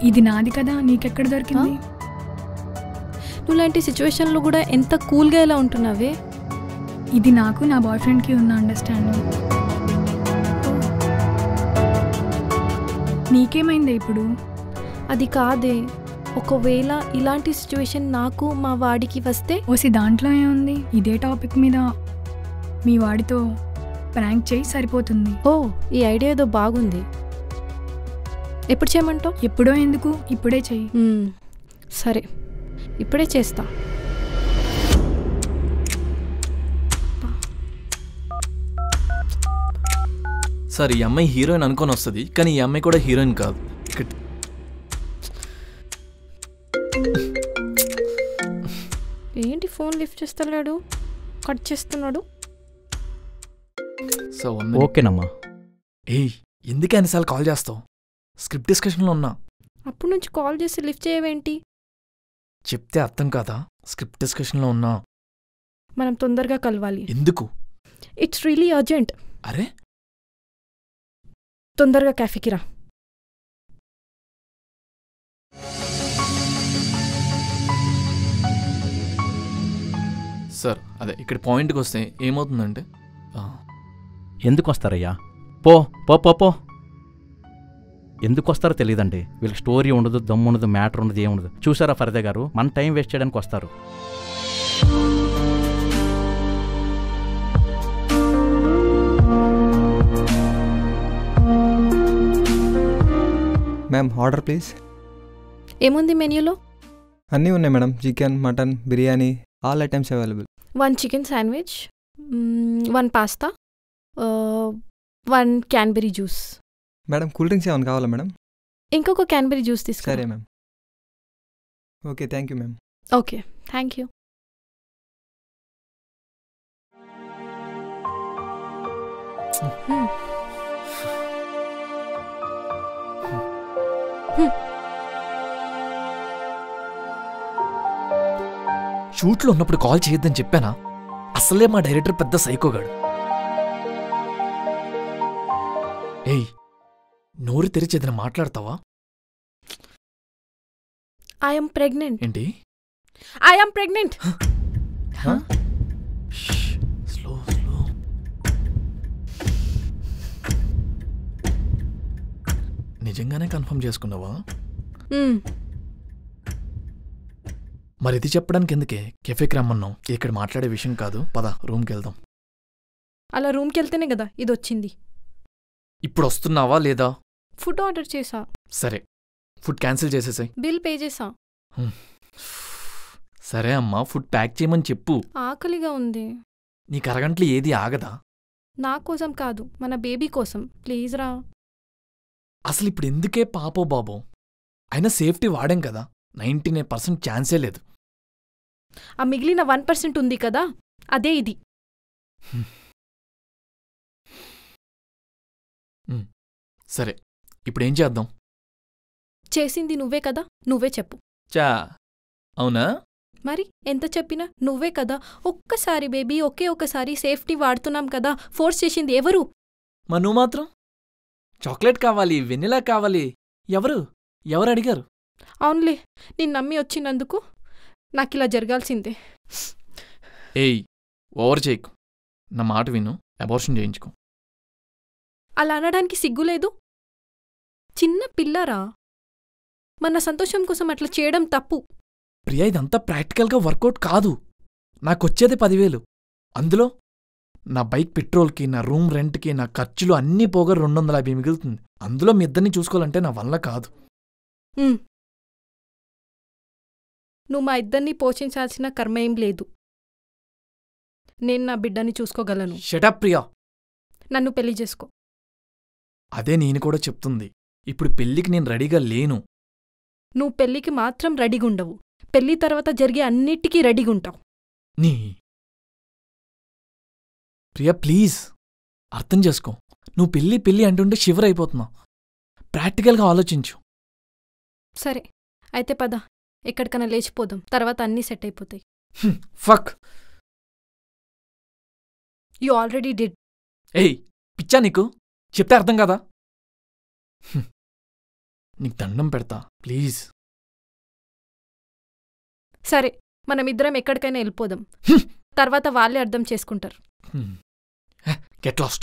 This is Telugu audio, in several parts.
ఇది నాది కదా నీకెక్కడ దొరికింది నువ్వు లాంటి సిచ్యువేషన్లో కూడా ఎంత కూల్గా ఎలా ఉంటున్నావే ఇది నాకు నా బాయ్ ఫ్రెండ్కి ఉన్న అండర్స్టాండింగ్ నీకేమైంది ఇప్పుడు అది కాదే ఒకవేళ ఇలాంటి సిచ్యువేషన్ నాకు మా వాడికి వస్తే ఓసి దాంట్లో ఏముంది ఇదే టాపిక్ మీద మీ వాడితో ప్రాంక్ చేయి సరిపోతుంది ఓ ఈ ఐడియా ఏదో బాగుంది ఎప్పుడు చేయమంటావు ఎప్పుడో ఎందుకు ఇప్పుడే చెయ్యి మ్మ్. సరే ఇప్పుడే చేస్తా సార్ ఈ అమ్మాయి హీరోయిన్ అనుకొని వస్తుంది కానీ ఈ అమ్మాయి కూడా హీరోయిన్ కాదు ఇక్కడ ఏంటి ఫోన్ లిఫ్ట్ చేస్తలేడు కట్ చేస్తున్నాడు సో ఓకేనమ్మా ఏయ్ ఎందుకు ఎన్నిసార్లు కాల్ చేస్తావు స్క్రిప్ట్ డిస్కషన్లో ఉన్నా అప్పటి నుంచి కాల్ చేసి లిఫ్ట్ చేయవేంటి చెప్తే అర్థం కాదా స్క్రిప్ట్ డిస్కషన్లో ఉన్నా మనం తొందరగా కలవాలి ఎందుకు ఇట్స్ రియలీ అర్జెంట్ అరే తొందరగా క్యాఫేకి రా సార్ అదే ఇక్కడ పాయింట్కి వస్తే ఏమవుతుందంటే ఆ, ఎందుకు వస్తారయ్యా పో పో పో పో ఎందుకు వస్తారో తెలియదండి వీళ్ళకి స్టోరీ ఉండదు దమ్ము ఉండదు మ్యాటర్ ఉండదు ఏముండదు చూసారా ఫరిదే గారు మన టైం వేస్ట్ చేయడానికి వస్తారు మ్యామ్ ఆర్డర్ ప్లీజ్ ఏముంది మెన్యూలో అన్నీ ఉన్నాయి madam chicken mutton biryani all items available one chicken sandwich one pasta one cranberry juice madam cool drinks ఏమైనా కావాలా మేడం ఇంకొక క్యాన్బెరీ జ్యూస్ తీసుకో సరే ma'am okay thank you ma'am okay thank you షూట్లో ఉన్నప్పుడు కాల్ చేయొద్దని చెప్పానా అసలే మా డైరెక్టర్ పెద్ద సైకోగాడు ఏయ్ నోరు తెరిచి ఏదైనా మాట్లాడతావా ఐఎమ్ ప్రెగ్నెంట్ ఏంటి ఐఎమ్ ప్రెగ్నెంట్ స్లో స్లో నిజంగానే కన్ఫర్మ్ చేసుకున్నావా మరి ఇది చెప్పడానికి ఎందుకే కెఫేకి రమ్మన్నాం ఇక్కడ మాట్లాడే విషయం కాదు పద రూమ్కి వెళ్దాం అలా రూమ్కి వెళ్తేనే కదా ఇది వచ్చింది ఇప్పుడు వస్తున్నావా లేదా ఫుడ్ ఆర్డర్ చేసా సరే ఫుడ్ క్యాన్సిల్ చేసేసాయి బిల్ పే చేసా సరే అమ్మా ఫుడ్ ప్యాక్ చేయమని చెప్పు ఆకలిగా ఉంది నీకు అరగంటలు ఏది ఆగదా నా కోసం కాదు మన బేబీ కోసం ప్లీజ్ రా అసలు ఇప్పుడు ఎందుకే పాపో బాబో అయినా సేఫ్టీ వాడాం కదా నైంటీ నైన్ పర్సెంట్ ఛాన్సే లేదు ఆ మిగిలిన వన్ పర్సెంట్ ఉంది కదా అదే ఇది సరే ఇప్పుడు ఏం చేద్దాం చేసింది నువ్వే కదా నువ్వే చెప్పు చా అవునా మరి ఎంత చెప్పినా నువ్వే కదా ఒక్కసారి బేబీ ఒకే ఒక్కసారి సేఫ్టీ వాడుతున్నాం కదా ఫోర్స్ చేసింది ఎవరు మా నువ్వు మాత్రం చాక్లెట్ కావాలి వెనిలా కావాలి ఎవరు ఎవరు అడిగారు అవునులే నేను నమ్మి వచ్చినందుకు నాకిలా జరగాల్సిందే ఏయ్ ఓవర్ చేయకు నా మాట విను అబార్షన్ చేయించుకో అలా అనడానికి సిగ్గులేదు చిన్న పిల్లరా మన సంతోషం కోసం అట్లా చేయడం తప్పు ప్రియా ఇదంతా ప్రాక్టికల్గా వర్కౌట్ కాదు నాకొచ్చేది పదివేలు అందులో నా బైక్ పెట్రోల్కి నా రూమ్ రెంట్కి నా ఖర్చులు అన్నీ పోగా రెండు వందల యాభై మిగులుతుంది అందులో మీ ఇద్దరిని చూసుకోవాలంటే నా వల్ల కాదు ఉమ్. నువ్వు మా ఇద్దరిని పోషించాల్సిన కర్మ ఏం లేదు నేను నా బిడ్డని చూసుకోగలను షటప్ ప్రియా నన్ను పెళ్లి చేసుకో అదే నేను కూడా చెప్తుంది ఇప్పుడు పెళ్ళికి నేను రెడీగా లేను నువ్వు పెళ్లికి మాత్రం రెడీగా ఉండవు పెళ్లి తర్వాత జరిగే అన్నిటికీ రెడీగా ఉంటావు నీ ప్రియా ప్లీజ్ అర్థం చేసుకో నువ్వు పెళ్ళి పెళ్ళి అంటుంటే షివర్ అయిపోతున్నావు ప్రాక్టికల్గా ఆలోచించు సరే అయితే పద ఎక్కడికైనా లేచిపోదాం తర్వాత అన్నీ సెట్ అయిపోతాయి ఫక్ యు ఆల్రెడీ డిడ్ ఏయ్ పిచ్చా నీకు చెప్తే అర్థం కదా హ్మ్. నీకు దండం పెడతా ప్లీజ్ సరే మనం ఇద్దరం ఎక్కడికైనా వెళ్ళిపోదాం హ్మ్. తర్వాత వాళ్ళే అర్థం చేసుకుంటారు గెట్ లాస్ట్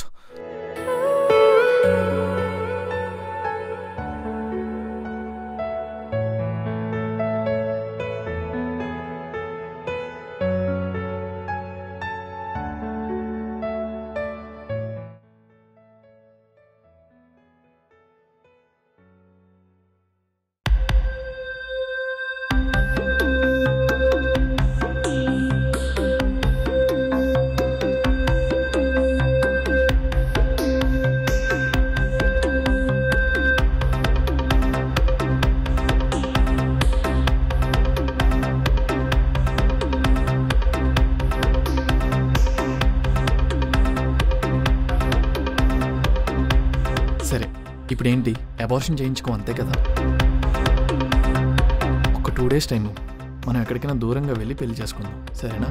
సరే ఇప్పుడేంటి అబార్షన్ చేయించుకో అంతే కదా ఒక టూ డేస్ టైము మనం ఎక్కడికైనా దూరంగా వెళ్ళి పెళ్లి చేసుకుందాం సరేనా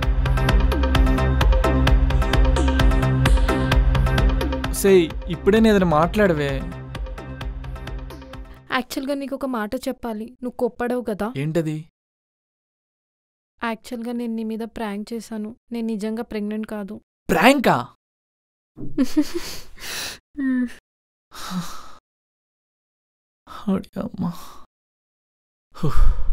సే ఇప్పుడే ఏదైనా మాట్లాడవే యాక్చువల్గా నీకు ఒక మాట చెప్పాలి నువ్వు కొప్పడవు కదా ఏంటది యాక్చువల్గా నేను నీ మీద ప్రాంక్ చేశాను నేను నిజంగా ప్రెగ్నెంట్ కాదు ప్రాంకా అమ్మా